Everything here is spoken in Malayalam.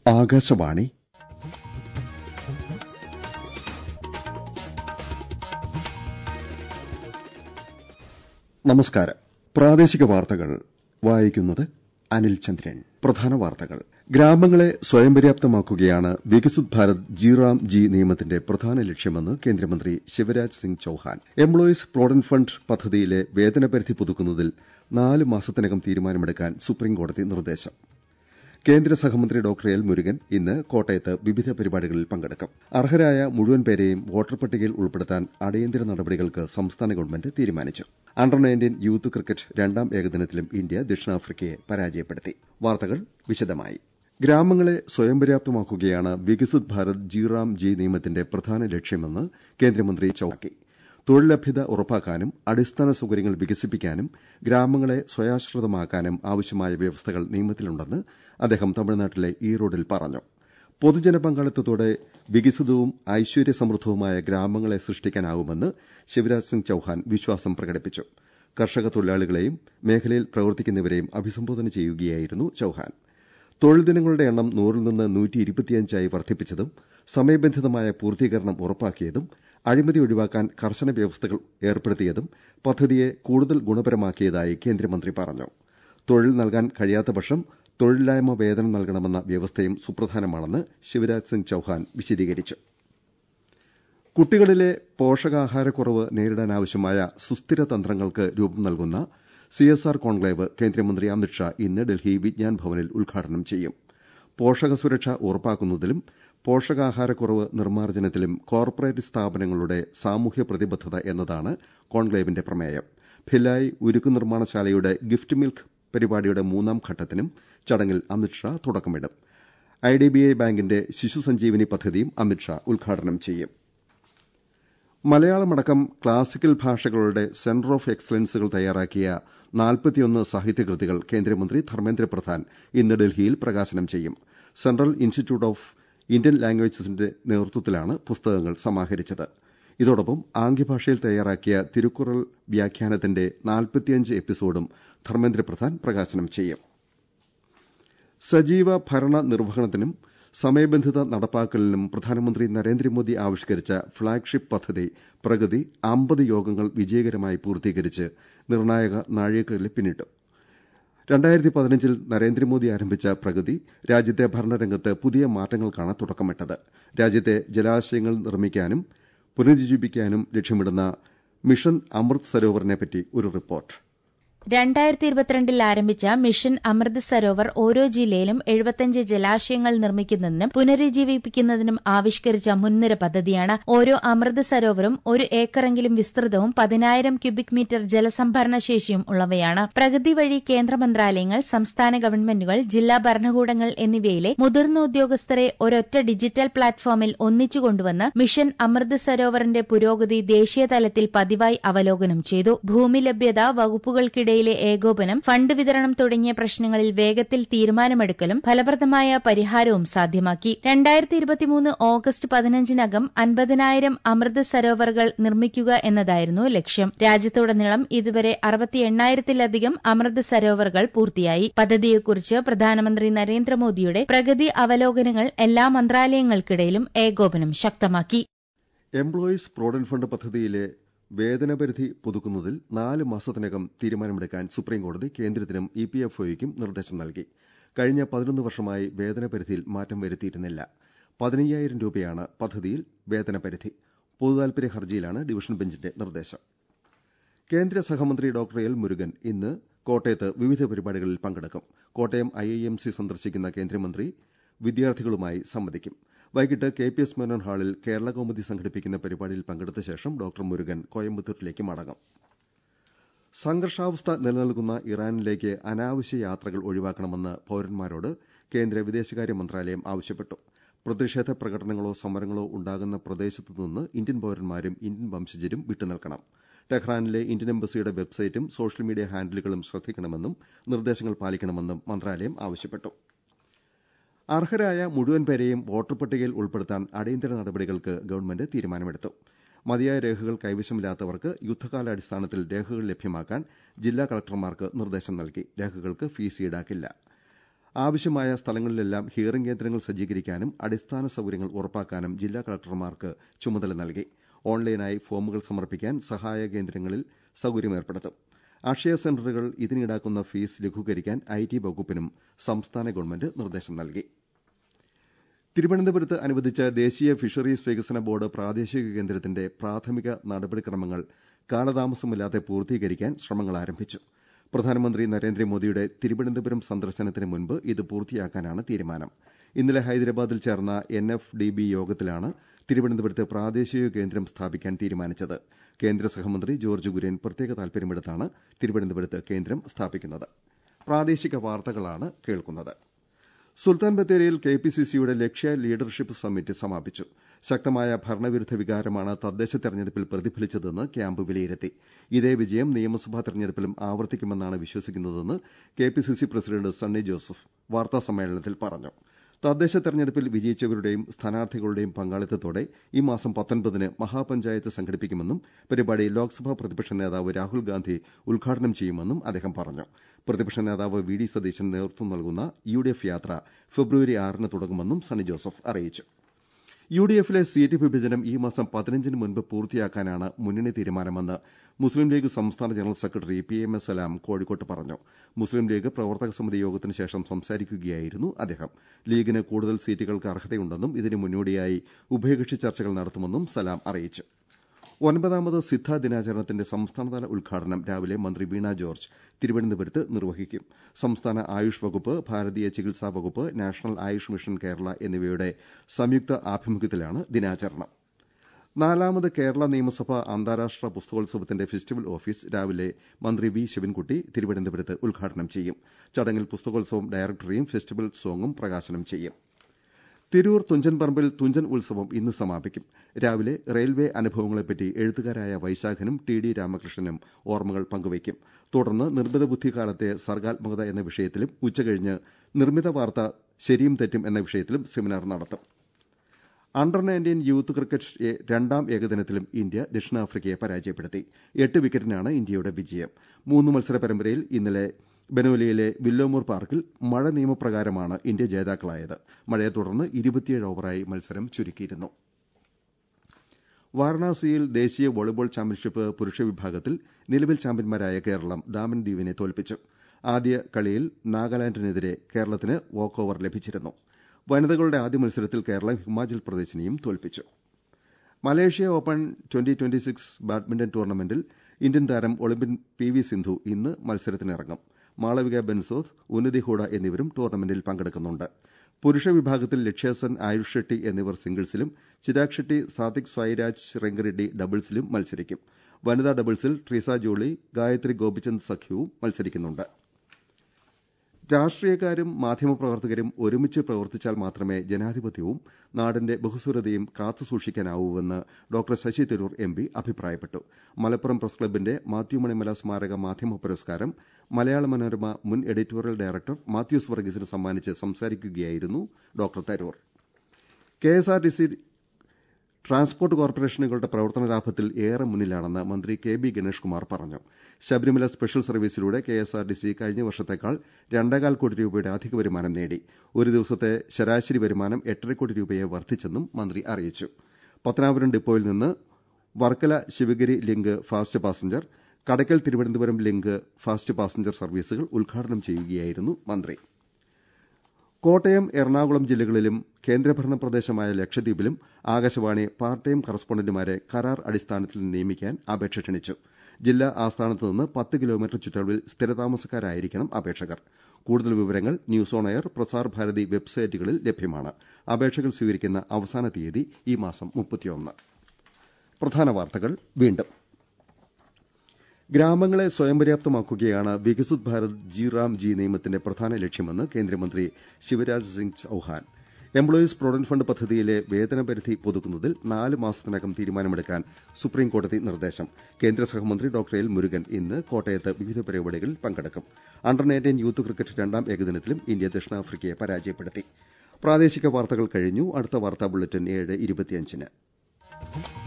ആകാശവാണി നമസ്കാരം പ്രാദേശിക വാർത്തകൾ വായിക്കുന്നത് അനിൽ ചന്ദ്രൻ പ്രധാന വാർത്തകൾ ഗ്രാമങ്ങളെ സ്വയം പര്യാപ്തമാക്കുകയാണ് Viksit Bharat G RAM G നിയമത്തിന്റെ പ്രധാന ലക്ഷ്യമെന്ന് കേന്ദ്രമന്ത്രി Shivraj Singh Chouhan employees provident fund പദ്ധതിയിലെ വേതനപരിധി പുതുക്കുന്നതിൽ നാല് മാസത്തിനകം തീരുമാനമെടുക്കാൻ സുപ്രീംകോടതി നിർദ്ദേശം കേന്ദ്ര സഹമന്ത്രി ഡോക്ടർ എൽ മുരുകൻ ഇന്ന് കോട്ടയത്ത് വിവിധ പരിപാടികളിൽ പങ്കെടുക്കും അർഹരായ മുഴുവൻ പേരെയും വോട്ടർ പട്ടികയിൽ ഉൾപ്പെടുത്താൻ അടിയന്തര നടപടികൾക്ക് സംസ്ഥാന ഗവൺമെന്റ് തീരുമാനിച്ചു അണ്ടർ നയൻറ്റീൻ യൂത്ത് ക്രിക്കറ്റ് രണ്ടാം ഏകദിനത്തിലും ഇന്ത്യ ദക്ഷിണാഫ്രിക്കയെ പരാജയപ്പെടുത്തി വാർത്തകൾ വിശദമായി ഗ്രാമങ്ങളെ സ്വയം പര്യാപ്തമാക്കുകയാണ് Viksit Bharat G RAM G നിയമത്തിന്റെ പ്രധാന ലക്ഷ്യമെന്ന് കേന്ദ്രമന്ത്രി ചൌഹാൻ തൊഴിൽ ലഭ്യത ഉറപ്പാക്കാനും അടിസ്ഥാന സൌകര്യങ്ങൾ വികസിപ്പിക്കാനും ഗ്രാമങ്ങളെ സ്വയാശ്രിതമാക്കാനും ആവശ്യമായ വ്യവസ്ഥകൾ നിയമത്തിലുണ്ടെന്ന് അദ്ദേഹം തമിഴ്നാട്ടിലെ ഈറോഡിൽ പറഞ്ഞു പൊതുജന പങ്കാളിത്തത്തോടെ വികസിതവും ഐശ്വര്യ സമൃദ്ധവുമായ ഗ്രാമങ്ങളെ സൃഷ്ടിക്കാനാവുമെന്ന് ശിവരാജ് സിംഗ് ചൌഹാൻ വിശ്വാസം പ്രകടിപ്പിച്ചു കർഷക തൊഴിലാളികളെയും മേഖലയിൽ പ്രവർത്തിക്കുന്നവരെയും അഭിസംബോധന ചെയ്യുകയായിരുന്നു ചൌഹാൻ തൊഴിൽ ദിനങ്ങളുടെ എണ്ണം നൂറിൽ നിന്ന് നൂറ്റി ഇരുപത്തിയഞ്ചായി വർദ്ധിപ്പിച്ചതും സമയബന്ധിതമായ പൂർത്തീകരണം ഉറപ്പാക്കിയതും അഴിമതി ഒഴിവാക്കാൻ കർശന വ്യവസ്ഥകൾ ഏർപ്പെടുത്തിയതും പദ്ധതിയെ കൂടുതൽ ഗുണപരമാക്കിയതായി കേന്ദ്രമന്ത്രി പറഞ്ഞു തൊഴിൽ നൽകാൻ കഴിയാത്ത പക്ഷം തൊഴിലില്ലായ്മ വേതനം നൽകണമെന്ന വ്യവസ്ഥയും സുപ്രധാനമാണെന്ന് ശിവരാജ് സിംഗ് ചൌഹാൻ വിശദീകരിച്ചു കുട്ടികളിലെ പോഷകാഹാരക്കുറവ് നേരിടാനാവശ്യമായ സുസ്ഥിര തന്ത്രങ്ങൾക്ക് രൂപം നൽകുന്ന സിഎസ്ആർ കോൺക്ലേവ് കേന്ദ്രമന്ത്രി അമിത്ഷാ ഇന്ന് ഡൽഹി വിജ്ഞാൻ ഭവനിൽ ഉദ്ഘാടനം ചെയ്യും പോഷക സുരക്ഷ ഉറപ്പാക്കുന്നതിലും പോഷകാഹാരക്കുറവ് നിർമ്മാർജ്ജനത്തിലും കോർപ്പറേറ്റ് സ്ഥാപനങ്ങളുടെ സാമൂഹ്യ പ്രതിബദ്ധത എന്നതാണ് കോൺക്ലേവിന്റെ പ്രമേയം ഭിലായ് ഉരുക്കു നിർമ്മാണശാലയുടെ ഗിഫ്റ്റ് മിൽക്ക് പരിപാടിയുടെ മൂന്നാം ഘട്ടത്തിനും ചടങ്ങിൽ അമിത്ഷാ തുടക്കമിടും ഐഡിബിഐ ബാങ്കിന്റെ ശിശു സഞ്ജീവനി പദ്ധതിയും അമിത്ഷാ ഉദ്ഘാടനം ചെയ്യും മലയാളമടക്കം ക്ലാസിക്കൽ ഭാഷകളുടെ സെന്റർ ഓഫ് എക്സലൻസുകൾ തയ്യാറാക്കിയ നാൽപ്പത്തിയൊന്ന് സാഹിത്യകൃതികൾ കേന്ദ്രമന്ത്രി ധർമ്മേന്ദ്ര പ്രധാൻ ഇന്ന് ഡൽഹിയിൽ പ്രകാശനം ചെയ്യും സെൻട്രൽ ഇൻസ്റ്റിറ്റ്യൂട്ട് ഓഫ് ഇന്ത്യൻ ലാംഗ്വേജസിന്റെ നേതൃത്വത്തിലാണ് പുസ്തകങ്ങൾ സമാഹരിച്ചത് ഇതോടൊപ്പം ആംഗ്യഭാഷയിൽ തയ്യാറാക്കിയ തിരുക്കുറൾ വ്യാഖ്യാനത്തിന്റെ നാൽപ്പത്തിയഞ്ച് എപ്പിസോഡും ധർമ്മേന്ദ്ര പ്രധാൻ പ്രകാശനം ചെയ്യും സജീവ ഭരണ നിർവഹണത്തിനും സമയബന്ധിത നടപ്പാക്കലിനും പ്രധാനമന്ത്രി നരേന്ദ്രമോദി ആവിഷ്കരിച്ച ഫ്ളാഗ്ഷിപ്പ് പദ്ധതി പ്രഗതി അമ്പത് യോഗങ്ങൾ വിജയകരമായി പൂർത്തീകരിച്ച് നിർണായക നാഴികക്കല്ല് പിന്നിട്ടു രണ്ടായിരത്തി പതിനഞ്ചിൽ നരേന്ദ്രമോദി ആരംഭിച്ച പ്രഗതി രാജ്യത്തെ ഭരണരംഗത്ത് പുതിയ മാറ്റങ്ങൾക്കാണ് തുടക്കമിട്ടത് രാജ്യത്തെ ജലാശയങ്ങൾ നിർമ്മിക്കാനും പുനരുജ്ജീവിപ്പിക്കാനും ലക്ഷ്യമിടുന്ന മിഷൻ അമൃത് സരോവറിനെപ്പറ്റി ഒരു റിപ്പോർട്ട് രണ്ടായിരത്തി ഇരുപത്തിരണ്ടിൽ ആരംഭിച്ച മിഷൻ അമൃത് സരോവർ ഓരോ ജില്ലയിലും എഴുപത്തിയഞ്ച് ജലാശയങ്ങൾ നിർമ്മിക്കുന്നതിനും പുനരുജ്ജീവിപ്പിക്കുന്നതിനും ആവിഷ്കരിച്ച മുൻനിര പദ്ധതിയാണ് ഓരോ അമൃത് സരോവറും ഒരു ഏക്കറെങ്കിലും വിസ്തൃതവും പതിനായിരം ക്യൂബിക് മീറ്റർ ജലസംഭരണ ശേഷിയും ഉള്ളവയാണ് പ്രഗതി വഴി കേന്ദ്ര മന്ത്രാലയങ്ങൾ സംസ്ഥാന ഗവൺമെന്റുകൾ ജില്ലാ ഭരണകൂടങ്ങൾ എന്നിവയിലെ മുതിർന്ന ഉദ്യോഗസ്ഥരെ ഒരൊറ്റ ഡിജിറ്റൽ പ്ലാറ്റ്ഫോമിൽ ഒന്നിച്ചു കൊണ്ടുവന്ന് മിഷൻ അമൃത് സരോവറിന്റെ പുരോഗതി ദേശീയതലത്തിൽ പതിവായി അവലോകനം ചെയ്തു ഭൂമി ലഭ്യത വകുപ്പുകൾക്കിടയിൽ ജില്ലയിലെ ഏകോപനം ഫണ്ട് വിതരണം തുടങ്ങിയ പ്രശ്നങ്ങളിൽ വേഗത്തിൽ തീരുമാനമെടുക്കലും ഫലപ്രദമായ പരിഹാരവും സാധ്യമാക്കി രണ്ടായിരത്തി ഇരുപത്തിമൂന്ന് ഓഗസ്റ്റ് പതിനഞ്ചിനകം അൻപതിനായിരം അമൃത് സരോവറുകൾ നിർമ്മിക്കുക എന്നതായിരുന്നു ലക്ഷ്യം രാജ്യത്തുടനീളം ഇതുവരെ അറുപത്തി എണ്ണായിരത്തിലധികം അമൃത് സരോവറുകൾ പൂർത്തിയായി പദ്ധതിയെക്കുറിച്ച് പ്രധാനമന്ത്രി നരേന്ദ്രമോദിയുടെ പ്രഗതി അവലോകനങ്ങൾ എല്ലാ മന്ത്രാലയങ്ങൾക്കിടയിലും ഏകോപനം ശക്തമാക്കി എംപ്ലോയീസ് പ്രോവിഡന്റ് ഫണ്ട് പദ്ധതിയിലെ വേതനപരിധി പുതുക്കുന്നതിൽ നാല് മാസത്തിനകം തീരുമാനമെടുക്കാൻ സുപ്രീംകോടതി കേന്ദ്രത്തിനും ഇ പി എഫ് ഒയ്ക്കും നിർദ്ദേശം നൽകി കഴിഞ്ഞ പതിനൊന്ന് വർഷമായി വേതനപരിധിയിൽ മാറ്റം വരുത്തിയിരുന്നില്ല പതിനയ്യായിരം രൂപയാണ് പദ്ധതിയിൽ വേതനപരിധി പൊതുതാൽപര്യ ഹർജിയിലാണ് ഡിവിഷൻ ബെഞ്ചിന്റെ നിർദ്ദേശം കേന്ദ്ര സഹമന്ത്രി ഡോക്ടർ എൽ മുരുകൻ ഇന്ന് കോട്ടയത്ത് വിവിധ പരിപാടികളിൽ പങ്കെടുക്കും Kottayam I I M C സന്ദർശിക്കുന്ന കേന്ദ്രമന്ത്രി വിദ്യാർത്ഥികളുമായി സംവദിക്കും വൈകിട്ട് കെ പി എസ് മേനോൻ ഹാളിൽ കേരള കൌമുദി സംഘടിപ്പിക്കുന്ന പരിപാടിയിൽ പങ്കെടുത്ത ശേഷം ഡോക്ടർ മുരുകൻ കോയമ്പത്തൂരിലേക്ക് മടങ്ങും സംഘർഷാവസ്ഥ നിലനിൽക്കുന്ന ഇറാനിലേക്ക് അനാവശ്യ യാത്രകൾ ഒഴിവാക്കണമെന്ന് പൌരന്മാരോട് കേന്ദ്ര വിദേശകാര്യ മന്ത്രാലയം ആവശ്യപ്പെട്ടു പ്രതിഷേധ പ്രകടനങ്ങളോ സമരങ്ങളോ ഉണ്ടാകുന്ന പ്രദേശത്തു നിന്ന് ഇന്ത്യൻ പൌരന്മാരും ഇന്ത്യൻ വംശജരും വിട്ടുനിൽക്കണം ടെഹ്റാനിലെ ഇന്ത്യൻ എംബസിയുടെ വെബ്സൈറ്റും സോഷ്യൽ മീഡിയ ഹാൻഡിലുകളും ശ്രദ്ധിക്കണമെന്നും നിർദ്ദേശങ്ങൾ പാലിക്കണമെന്നും മന്ത്രാലയം ആവശ്യപ്പെട്ടു അർഹരായ മുഴുവൻ പേരെയും വോട്ടർ പട്ടികയിൽ ഉൾപ്പെടുത്താൻ അടിയന്തര നടപടികൾക്ക് ഗവൺമെന്റ് തീരുമാനമെടുത്തു മതിയായ രേഖകൾ കൈവശമില്ലാത്തവർക്ക് യുദ്ധകാലാടിസ്ഥാനത്തിൽ രേഖകൾ ലഭ്യമാക്കാൻ ജില്ലാ കളക്ടർമാർക്ക് നിർദ്ദേശം നൽകി രേഖകൾക്ക് ഫീസ് ഈടാക്കില്ല ആവശ്യമായ സ്ഥലങ്ങളിലെല്ലാം ഹിയറിംഗ് കേന്ദ്രങ്ങൾ സജ്ജീകരിക്കാനും അടിസ്ഥാന സൌകര്യങ്ങൾ ഉറപ്പാക്കാനും ജില്ലാ കളക്ടർമാർക്ക് ചുമതല നൽകി ഓൺലൈനായി ഫോമുകൾ സമർപ്പിക്കാൻ സഹായ കേന്ദ്രങ്ങളിൽ സൌകര്യമേർപ്പെടുത്തും അക്ഷയ സെന്ററുകൾ ഇതിനീടാക്കുന്ന ഫീസ് ലഘൂകരിക്കാൻ ഐ ടി വകുപ്പിനും സംസ്ഥാന ഗവൺമെന്റ് നിർദ്ദേശം നൽകി തിരുവനന്തപുരത്ത് അനുവദിച്ച ദേശീയ ഫിഷറീസ് വികസന ബോർഡ് പ്രാദേശിക കേന്ദ്രത്തിന്റെ പ്രാഥമിക നടപടിക്രമങ്ങൾ കാലതാമസമില്ലാതെ പൂർത്തീകരിക്കാൻ ശ്രമങ്ങൾ ആരംഭിച്ചു പ്രധാനമന്ത്രി നരേന്ദ്രമോദിയുടെ തിരുവനന്തപുരം സന്ദർശനത്തിന് മുൻപ് ഇത് പൂർത്തിയാക്കാനാണ് തീരുമാനം ഇന്നലെ ഹൈദരാബാദിൽ ചേർന്ന എൻ എഫ് ഡി ബി യോഗത്തിലാണ് തിരുവനന്തപുരത്ത് പ്രാദേശിക കേന്ദ്രം സ്ഥാപിക്കാൻ തീരുമാനിച്ചത് കേന്ദ്ര സഹമന്ത്രി ജോർജ് കുര്യൻ പ്രത്യേക താൽപര്യമെടുത്താണ് തിരുവനന്തപുരത്ത് കേന്ദ്രം സ്ഥാപിക്കുന്നത് പ്രാദേശിക വാർത്തകളാണ് കേൾക്കുന്നത് സുൽത്താൻ ബത്തേരിയിൽ കെ പി സി സിയുടെ ലക്ഷ്യ ലീഡർഷിപ്പ് സമ്മിറ്റ് സമാപിച്ചു ശക്തമായ ഭരണവിരുദ്ധ വികാരമാണ് തദ്ദേശ തെരഞ്ഞെടുപ്പിൽ പ്രതിഫലിച്ചതെന്ന് ക്യാമ്പ് വിലയിരുത്തി ഇതേ വിജയം നിയമസഭാ തെരഞ്ഞെടുപ്പിലും ആവർത്തിക്കുമെന്നാണ് വിശ്വസിക്കുന്നതെന്ന് K P C C president Sunny Joseph വാർത്താസമ്മേളനത്തിൽ പറഞ്ഞു തദ്ദേശ തെരഞ്ഞെടുപ്പിൽ വിജയിച്ചവരുടെയും സ്ഥാനാർത്ഥികളുടെയും പങ്കാളിത്തത്തോടെ ഈ മാസം പത്തൊൻപതിന് മഹാപഞ്ചായത്ത് സംഘടിപ്പിക്കുമെന്നും പരിപാടി ലോക്സഭാ പ്രതിപക്ഷ നേതാവ് രാഹുൽ ഗാന്ധി ഉദ്ഘാടനം ചെയ്യുമെന്നും അദ്ദേഹം പറഞ്ഞു പ്രതിപക്ഷ നേതാവ് വി ഡി സതീശൻ നേതൃത്വം നൽകുന്ന യു ഡി എഫ് യാത്ര ഫെബ്രുവരി ആറിന് തുടങ്ങുമെന്നും സണ്ണി ജോസഫ് അറിയിച്ചു യു ഡി എഫിലെ സീറ്റ് വിഭജനം ഈ മാസം പതിനഞ്ചിന് മുൻപ് പൂർത്തിയാക്കാനാണ് മുന്നണി തീരുമാനമെന്ന് മുസ്ലിം ലീഗ് സംസ്ഥാന general secretary P M S Salam കോഴിക്കോട്ട് പറഞ്ഞു മുസ്ലിം ലീഗ് പ്രവർത്തക സമിതി യോഗത്തിന് ശേഷം സംസാരിക്കുകയായിരുന്നു അദ്ദേഹം ലീഗിന് കൂടുതൽ സീറ്റുകൾക്ക് അർഹതയുണ്ടെന്നും ഇതിന് മുന്നോടിയായി ഉഭയകക്ഷി ചർച്ചകൾ നടത്തുമെന്നും സലാം അറിയിച്ചു ഒൻപതാമത് സിദ്ധ ദിനാചരണത്തിന്റെ സംസ്ഥാനതല ഉദ്ഘാടനം രാവിലെ മന്ത്രി വീണ ജോർജ് തിരുവനന്തപുരത്ത് നിർവഹിക്കും സംസ്ഥാന ആയുഷ് വകുപ്പ് ഭാരതീയ ചികിത്സാ വകുപ്പ് നാഷണൽ ആയുഷ് മിഷൻ കേരള എന്നിവയുടെ സംയുക്ത ആഭിമുഖ്യത്തിലാണ് ദിനാചരണം നാലാമത് കേരള നിയമസഭ അന്താരാഷ്ട്ര പുസ്തകോത്സവത്തിന്റെ ഫെസ്റ്റിവൽ ഓഫീസ് രാവിലെ മന്ത്രി വി ശിവൻകുട്ടി തിരുവനന്തപുരത്ത് ഉദ്ഘാടനം ചെയ്യും ചടങ്ങിൽ പുസ്തകോത്സവം ഡയറക്ടറിയും ഫെസ്റ്റിവൽ സോങ്ങും പ്രകാശനം ചെയ്യും തിരൂർ തുഞ്ചൻപറമ്പിൽ തുഞ്ചൻ ഉത്സവം ഇന്ന് സമാപിക്കും രാവിലെ റെയിൽവേ അനുഭവങ്ങളെപ്പറ്റി എഴുത്തുകാരായ വൈശാഖനും ടി ഡി രാമകൃഷ്ണനും ഓർമ്മകൾ പങ്കുവയ്ക്കും തുടർന്ന് നിർമ്മിത ബുദ്ധി കാലത്തെ സർഗാത്മകത എന്ന വിഷയത്തിലും ഉച്ചകഴിഞ്ഞ് നിർമ്മിത വാർത്ത ശരിയും തെറ്റും എന്ന വിഷയത്തിലും സെമിനാർ നടത്തും അണ്ടർ നയൻറ്റീൻ യൂത്ത് ക്രിക്കറ്റ് രണ്ടാം ഏകദിനത്തിലും ഇന്ത്യ ദക്ഷിണാഫ്രിക്കയെ പരാജയപ്പെടുത്തി എട്ട് വിക്കറ്റിനാണ് ഇന്ത്യയുടെ വിജയം മൂന്ന് മത്സര പരമ്പരയിൽ ഇന്നലെ ബനോലിയിലെ വില്ലോമൂർ പാർക്കിൽ മഴ നിയമപ്രകാരമാണ് ഇന്ത്യ ജേതാക്കളായത് മഴയെ തുടർന്ന് ഇരുപത്തിയേഴ് ഓവറായി മത്സരം ചുരുക്കിയിരുന്നു വാരണാസിയിൽ ദേശീയ വോളിബോൾ ചാമ്പ്യൻഷിപ്പ് പുരുഷ വിഭാഗത്തിൽ നിലവിൽ ചാമ്പ്യന്മാരായ കേരളം ദാമൻ ദ്വീപിനെ തോൽപ്പിച്ചു ആദ്യ കളിയിൽ നാഗാലാൻഡിനെതിരെ കേരളത്തിന് വാക്ക് ഓവർ ലഭിച്ചിരുന്നു വനിതകളുടെ ആദ്യ മത്സരത്തിൽ കേരളം ഹിമാചൽ പ്രദേശിനെയും തോൽപ്പിച്ചു Malaysia open twenty twenty six badminton ടൂർണമെന്റിൽ ഇന്ത്യൻ താരം ഒളിമ്പ്യൻ പി വി സിന്ധു ഇന്ന് മത്സരത്തിനിറങ്ങും മാളവിക ബെൻസോസ് ഉന്നതി ഹൂഡ എന്നിവരും ടൂർണമെന്റിൽ പങ്കെടുക്കുന്നുണ്ട് പുരുഷ വിഭാഗത്തിൽ ലക്ഷ്യാസൻ ആയുഷ് ഷെട്ടി എന്നിവർ സിംഗിൾസിലും ചിരാഗ് ഷെട്ടി സാത്വിക് സായിരാജ് റെങ്കിറെഡ്ഡി ഡബിൾസിലും മത്സരിക്കും വനിതാ ഡബിൾസിൽ ട്രീസ ജോളി ഗായത്രി ഗോപിചന്ദ് സഖ്യവും മത്സരിക്കുന്നുണ്ട് രാഷ്ട്രീയക്കാരും മാധ്യമപ്രവർത്തകരും ഒരുമിച്ച് പ്രവർത്തിച്ചാൽ മാത്രമേ ജനാധിപത്യവും നാടിന്റെ ബഹുസ്വരതയും കാത്തുസൂക്ഷിക്കാനാവൂവെന്ന് doctor Shashi Tharoor M P അഭിപ്രായപ്പെട്ടു മലപ്പുറം പ്രസ് ക്ലബിന്റെ മാത്യു മണിമല സ്മാരക മാധ്യമ പുരസ്കാരം മലയാള മനോരമ മുൻ എഡിറ്റോറിയൽ ഡയറക്ടർ മാത്യൂസ് വർഗീസിന് സമ്മാനിച്ച് സംസാരിക്കുകയായിരുന്നു ഡോക്ടർ തരൂർ കെഎസ്ആർടിസി ട്രാൻസ്പോർട്ട് കോർപ്പറേഷനുകളുടെ പ്രവർത്തന ലാഭത്തിൽ ഏറെ മുന്നിലാണെന്ന് മന്ത്രി കെ ബി ഗണേഷ് കുമാർ പറഞ്ഞു ശബരിമല സ്പെഷ്യൽ സർവീസിലൂടെ കെഎസ്ആർടിസി കഴിഞ്ഞ വർഷത്തേക്കാൾ രണ്ടേകാൽ കോടി രൂപയുടെ അധിക വരുമാനം നേടി ഒരു ദിവസത്തെ ശരാശരി വരുമാനം എട്ടര കോടി രൂപയെ വർദ്ധിച്ചെന്നും മന്ത്രി അറിയിച്ചു പത്തനാപുരം ഡിപ്പോയിൽ നിന്ന് Varkala Sivagiri link fast passenger Kadakkal Thiruvananthapuram link fast passenger സർവീസുകൾ ഉദ്ഘാടനം ചെയ്യുകയായിരുന്നു മന്ത്രി കോട്ടയം എറണാകുളം ജില്ലകളിലും കേന്ദ്രഭരണ പ്രദേശമായ ലക്ഷദ്വീപിലും ആകാശവാണി പാർട്ട് ടൈം കറസ്പോണ്ടന്റുമാരെ കരാർ അടിസ്ഥാനത്തിൽ നിയമിക്കാൻ അപേക്ഷ ക്ഷണിച്ചു ജില്ലാ ആസ്ഥാനത്ത് നിന്ന് പത്ത് കിലോമീറ്റർ ചുറ്റളവിൽ സ്ഥിരതാമസക്കാരായിരിക്കണം അപേക്ഷകർ കൂടുതൽ വിവരങ്ങൾ news on air Prasar Bharati വെബ്സൈറ്റുകളിൽ ലഭ്യമാണ് അപേക്ഷകൾ സ്വീകരിക്കുന്ന അവസാന തീയതി ഈ മാസം മുപ്പത്തിയൊന്ന് പ്രധാന വാർത്തകൾ വീണ്ടും ഗ്രാമങ്ങളെ സ്വയം പര്യാപ്തമാക്കുകയാണ് Viksit Bharat G RAM G നിയമത്തിന്റെ പ്രധാന ലക്ഷ്യമെന്ന് കേന്ദ്രമന്ത്രി Shivraj Singh Chouhan employees provident fund പദ്ധതിയിലെ വേതനപരിധി പുതുക്കുന്നതിൽ നാല് മാസത്തിനകം തീരുമാനമെടുക്കാൻ സുപ്രീം കോടതി നിർദ്ദേശം കേന്ദ്ര സഹമന്ത്രി ഡോക്ടർ എൽ മുരുകൻ ഇന്ന് കോട്ടയത്ത് വിവിധ പരിപാടികളിൽ പങ്കെടുക്കും അണ്ടർ നയൻറ്റീൻ യൂത്ത് ക്രിക്കറ്റ് രണ്ടാം ഏകദിനത്തിലും ഇന്ത്യ ദക്ഷിണാഫ്രിക്കയെ പരാജയപ്പെടുത്തി പ്രാദേശിക വാർത്തകൾ കഴിഞ്ഞു അടുത്ത വാർത്താ ബുള്ളറ്റിൻ ഏഴ് ഇരുപത്തിയഞ്ചിന്